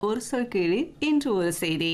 ஒரு சொல் கேளு இன்று ஒரு செய்தி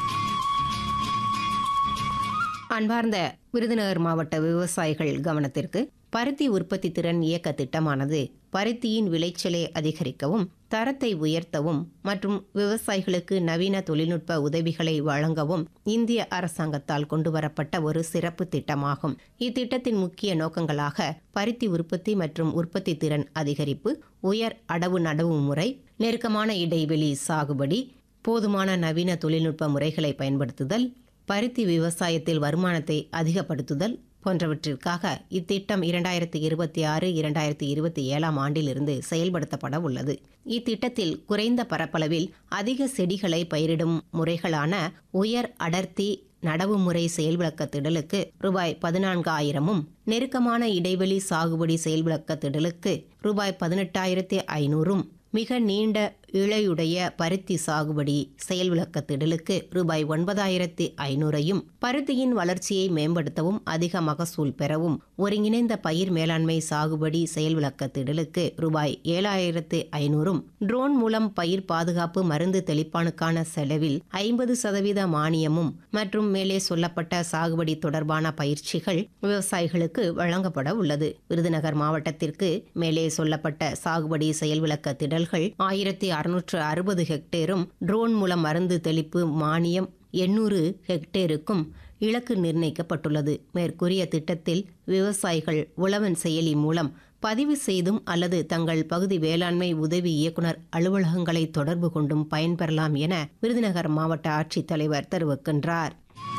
அன்பார்ந்த விருதுநகர் மாவட்ட விவசாயிகள் கவனத்திற்கு பருத்தி உற்பத்தி திறன் இயக்க திட்டமானது பருத்தியின் விளைச்சலை அதிகரிக்கவும் தரத்தை உயர்த்தவும் மற்றும் விவசாயிகளுக்கு நவீன தொழில்நுட்ப உதவிகளை வழங்கவும் இந்திய அரசாங்கத்தால் கொண்டுவரப்பட்ட ஒரு சிறப்பு திட்டமாகும் இத்திட்டத்தின் முக்கிய நோக்கங்களாக பருத்தி உற்பத்தி மற்றும் உற்பத்தி திறன் அதிகரிப்பு உயர் அடவு நடவு முறை நெருக்கமான இடைவெளி சாகுபடி போதுமான நவீன தொழில்நுட்ப முறைகளை பயன்படுத்துதல் பருத்தி விவசாயத்தில் வருமானத்தை அதிகப்படுத்துதல் போன்றவற்றிற்காக இத்திட்டம் இரண்டாயிரத்தி இருபத்தி ஆறு இரண்டாயிரத்தி இருபத்தி ஏழாம் ஆண்டிலிருந்து செயல்படுத்தப்பட உள்ளது இத்திட்டத்தில் குறைந்த பரப்பளவில் அதிக செடிகளை பயிரிடும் முறைகளான உயர் அடர்த்தி நடவு முறை செயல்விளக்க திடலுக்கு ரூபாய் பதினான்காயிரமும் நெருக்கமான இடைவெளி சாகுபடி செயல்விளக்க திடலுக்கு ரூபாய் பதினெட்டாயிரத்தி ஐநூறும் மிக நீண்ட இழையுடைய பருத்தி சாகுபடி செயல் விளக்க திடலுக்கு ரூபாய் ஒன்பதாயிரத்தி ஐநூறையும் பருத்தியின் வளர்ச்சியை மேம்படுத்தவும் அதிக மகசூல் பெறவும் ஒருங்கிணைந்த பயிர் மேலாண்மை சாகுபடி செயல் விளக்க திடலுக்கு ரூபாய் ஏழாயிரத்து ஐநூறும் ட்ரோன் மூலம் பயிர் பாதுகாப்பு மருந்து தெளிப்பானுக்கான செலவில் ஐம்பது சதவீத மானியமும் மற்றும் மேலே சொல்லப்பட்ட சாகுபடி தொடர்பான பயிற்சிகள் விவசாயிகளுக்கு வழங்கப்பட உள்ளது விருதுநகர் மாவட்டத்திற்கு மேலே சொல்லப்பட்ட சாகுபடி செயல் விளக்க திடல்கள் ஆயிரத்தி அறுநூற்று அறுபது ஹெக்டேரும் ட்ரோன் மூலம் மருந்து தெளிப்பு மானியம் எண்ணூறு ஹெக்டேருக்கும் இலக்கு நிர்ணயிக்கப்பட்டுள்ளது மேற்கூறிய திட்டத்தில் விவசாயிகள் உழவன் செயலி மூலம் பதிவு செய்தும் அல்லது தங்கள் பகுதி வேளாண்மை உதவி இயக்குனர் அலுவலகங்களை தொடர்பு கொண்டும் பயன்பெறலாம் என விருதுநகர் மாவட்ட ஆட்சித்தலைவர் தெரிவிக்கின்றார்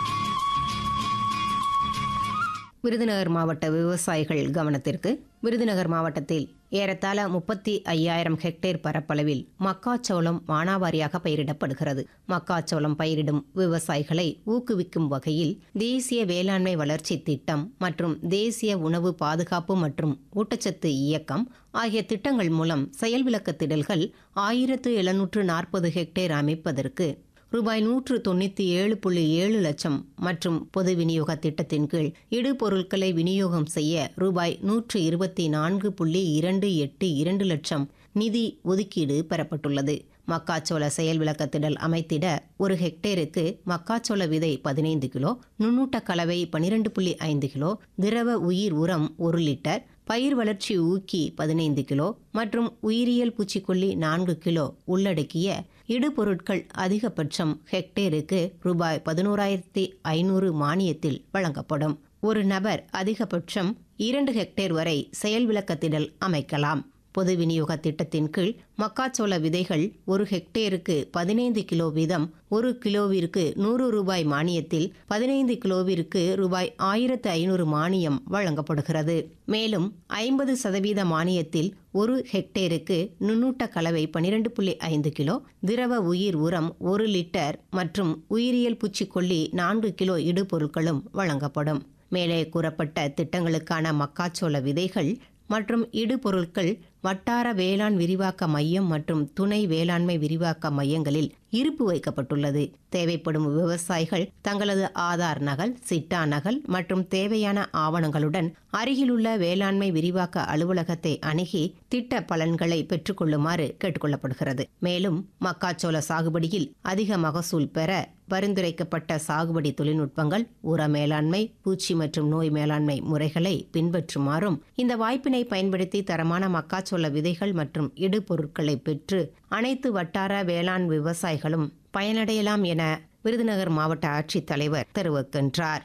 விருதுநகர் மாவட்ட விவசாயிகள் கவனத்திற்கு விருதுநகர் மாவட்டத்தில் ஏறத்தாழ முப்பத்தி ஐயாயிரம் ஹெக்டேர் பரப்பளவில் மக்காச்சோளம் மானாவாரியாக பயிரிடப்படுகிறது மக்காச்சோளம் பயிரிடும் விவசாயிகளை ஊக்குவிக்கும் வகையில் தேசிய வேளாண்மை வளர்ச்சி திட்டம் மற்றும் தேசிய உணவு பாதுகாப்பு மற்றும் ஊட்டச்சத்து இயக்கம் ஆகிய திட்டங்கள் மூலம் செயல்விளக்க திடல்கள் ஆயிரத்து எழுநூற்று நாற்பது ஹெக்டேர் அமைப்பதற்கு ரூபாய் நூற்று தொண்ணூற்றி ஏழு புள்ளி ஏழு லட்சம் மற்றும் பொது விநியோக திட்டத்தின் கீழ் இடுபொருட்களை விநியோகம் செய்ய ரூபாய் நூற்று இருபத்தி நான்கு புள்ளி இரண்டு எட்டு இரண்டு லட்சம் நிதி ஒதுக்கீடு பெறப்பட்டுள்ளது மக்காச்சோள செயல் விளக்கத்திடல் அமைத்திட ஒரு ஹெக்டேருக்கு மக்காச்சோள விதை பதினைந்து கிலோ நுண்ணூட்ட கலவை பனிரெண்டு புள்ளி ஐந்து கிலோ திரவ உயிர் உரம் ஒரு லிட்டர் பயிர் வளர்ச்சி ஊக்கி பதினைந்து கிலோ மற்றும் உயிரியல் பூச்சிக்கொல்லி நான்கு கிலோ உள்ளடக்கிய இடுபொருட்கள் அதிகபட்சம் ஹெக்டேருக்கு ரூபாய் பதினோராயிரத்தி ஐநூறு மானியத்தில் வழங்கப்படும் ஒரு நபர் அதிகபட்சம் இரண்டு ஹெக்டேர் வரை செயல் விளக்கத்திடல் அமைக்கலாம் பொது விநியோக திட்டத்தின் கீழ் மக்காச்சோள விதைகள் ஒரு ஹெக்டேருக்கு பதினைந்து கிலோ வீதம் ஒரு கிலோவிற்கு நூறு ரூபாய் மானியத்தில் பதினைந்து கிலோவிற்கு ரூபாய் ஆயிரத்து ஐநூறு மானியம் வழங்கப்படுகிறது மேலும் ஐம்பது சதவீத மானியத்தில் ஒரு ஹெக்டேருக்கு நுண்ணூட்ட கலவை பனிரெண்டு புள்ளி ஐந்து கிலோ திரவ உயிர் உரம் ஒரு லிட்டர் மற்றும் உயிரியல் பூச்சிக்கொல்லி நான்கு கிலோ இடுபொருட்களும் வழங்கப்படும் மேலே கூறப்பட்ட திட்டங்களுக்கான மக்காச்சோள விதைகள் மற்றும் இடுபொருட்கள் வட்டார வேளாண் விரிவாக்க மையம் மற்றும் துணை வேளாண்மை விரிவாக்க மையங்களில் இருப்பு வைக்கப்பட்டுள்ளது தேவைப்படும் விவசாயிகள் தங்களது ஆதார் நகல் சிட்டா நகல் மற்றும் தேவையான ஆவணங்களுடன் அருகிலுள்ள வேளாண்மை விரிவாக்க அலுவலகத்தை அணுகி திட்ட பலன்களை பெற்றுக்கொள்ளுமாறு கேட்டுக்கொள்ளப்படுகிறது மேலும் மக்காச்சோள சாகுபடியில் அதிக மகசூல் பெற பரிந்துரைக்கப்பட்ட சாகுபடி தொழில்நுட்பங்கள் உர மேலாண்மை பூச்சி மற்றும் நோய் மேலாண்மை முறைகளை பின்பற்றுமாறும் இந்த வாய்ப்பினை பயன்படுத்தி தரமான மக்காச்சோள விதைகள் மற்றும் இடுபொருட்களை பெற்று அனைத்து வட்டார வேளாண் விவசாயிகளும் பயனடையலாம் என விருதுநகர் மாவட்ட ஆட்சித்தலைவர் தெரிவிக்கின்றார்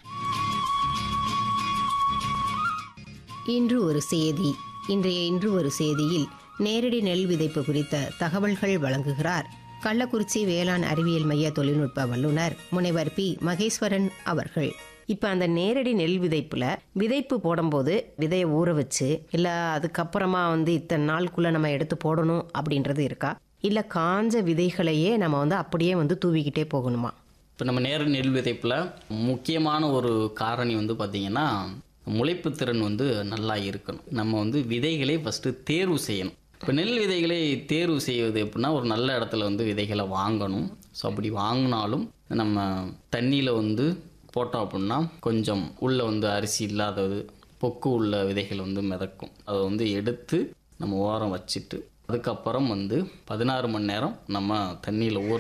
இன்று ஒரு செய்தி இன்றைய இன்று ஒரு செய்தியில் நேரடி நெல் விதைப்பு குறித்த தகவல்கள் வழங்குகிறார் கள்ளக்குறிச்சி வேளாண் அறிவியல் மைய தொழில்நுட்ப வல்லுநர் முனைவர் பி மகேஸ்வரன் அவர்கள் இப்போ அந்த நேரடி நெல் விதைப்புல விதைப்பு போடும்போது விதையை ஊற வச்சு இல்லை அதுக்கப்புறமா வந்து இத்தனை நாளுக்குள்ள நம்ம எடுத்து போடணும் அப்படின்றது இருக்கா இல்லை காஞ்ச விதைகளையே நம்ம வந்து அப்படியே வந்து தூவிக்கிட்டே போகணுமா இப்போ நம்ம நேர நெல் விதைப்பில் முக்கியமான ஒரு காரணி வந்து பார்த்திங்கன்னா முளைப்பு திறன் வந்து நல்லா இருக்கணும் நம்ம வந்து விதைகளை ஃபஸ்ட்டு தேர்வு செய்யணும் இப்போ நெல் விதைகளை தேர்வு செய்வது எப்படின்னா ஒரு நல்ல இடத்துல வந்து விதைகளை வாங்கணும் ஸோ அப்படி வாங்கினாலும் நம்ம தண்ணியில் வந்து போட்டோம் அப்படின்னா கொஞ்சம் உள்ளே வந்து அரிசி இல்லாதது பொக்கு உள்ள விதைகள் வந்து மிதக்கும் அதை வந்து எடுத்து நம்ம ஓரம் வச்சுட்டு அதுக்கப்புறம் வந்து பதினாறு மணி நேரம் நம்ம தண்ணியில் ஊற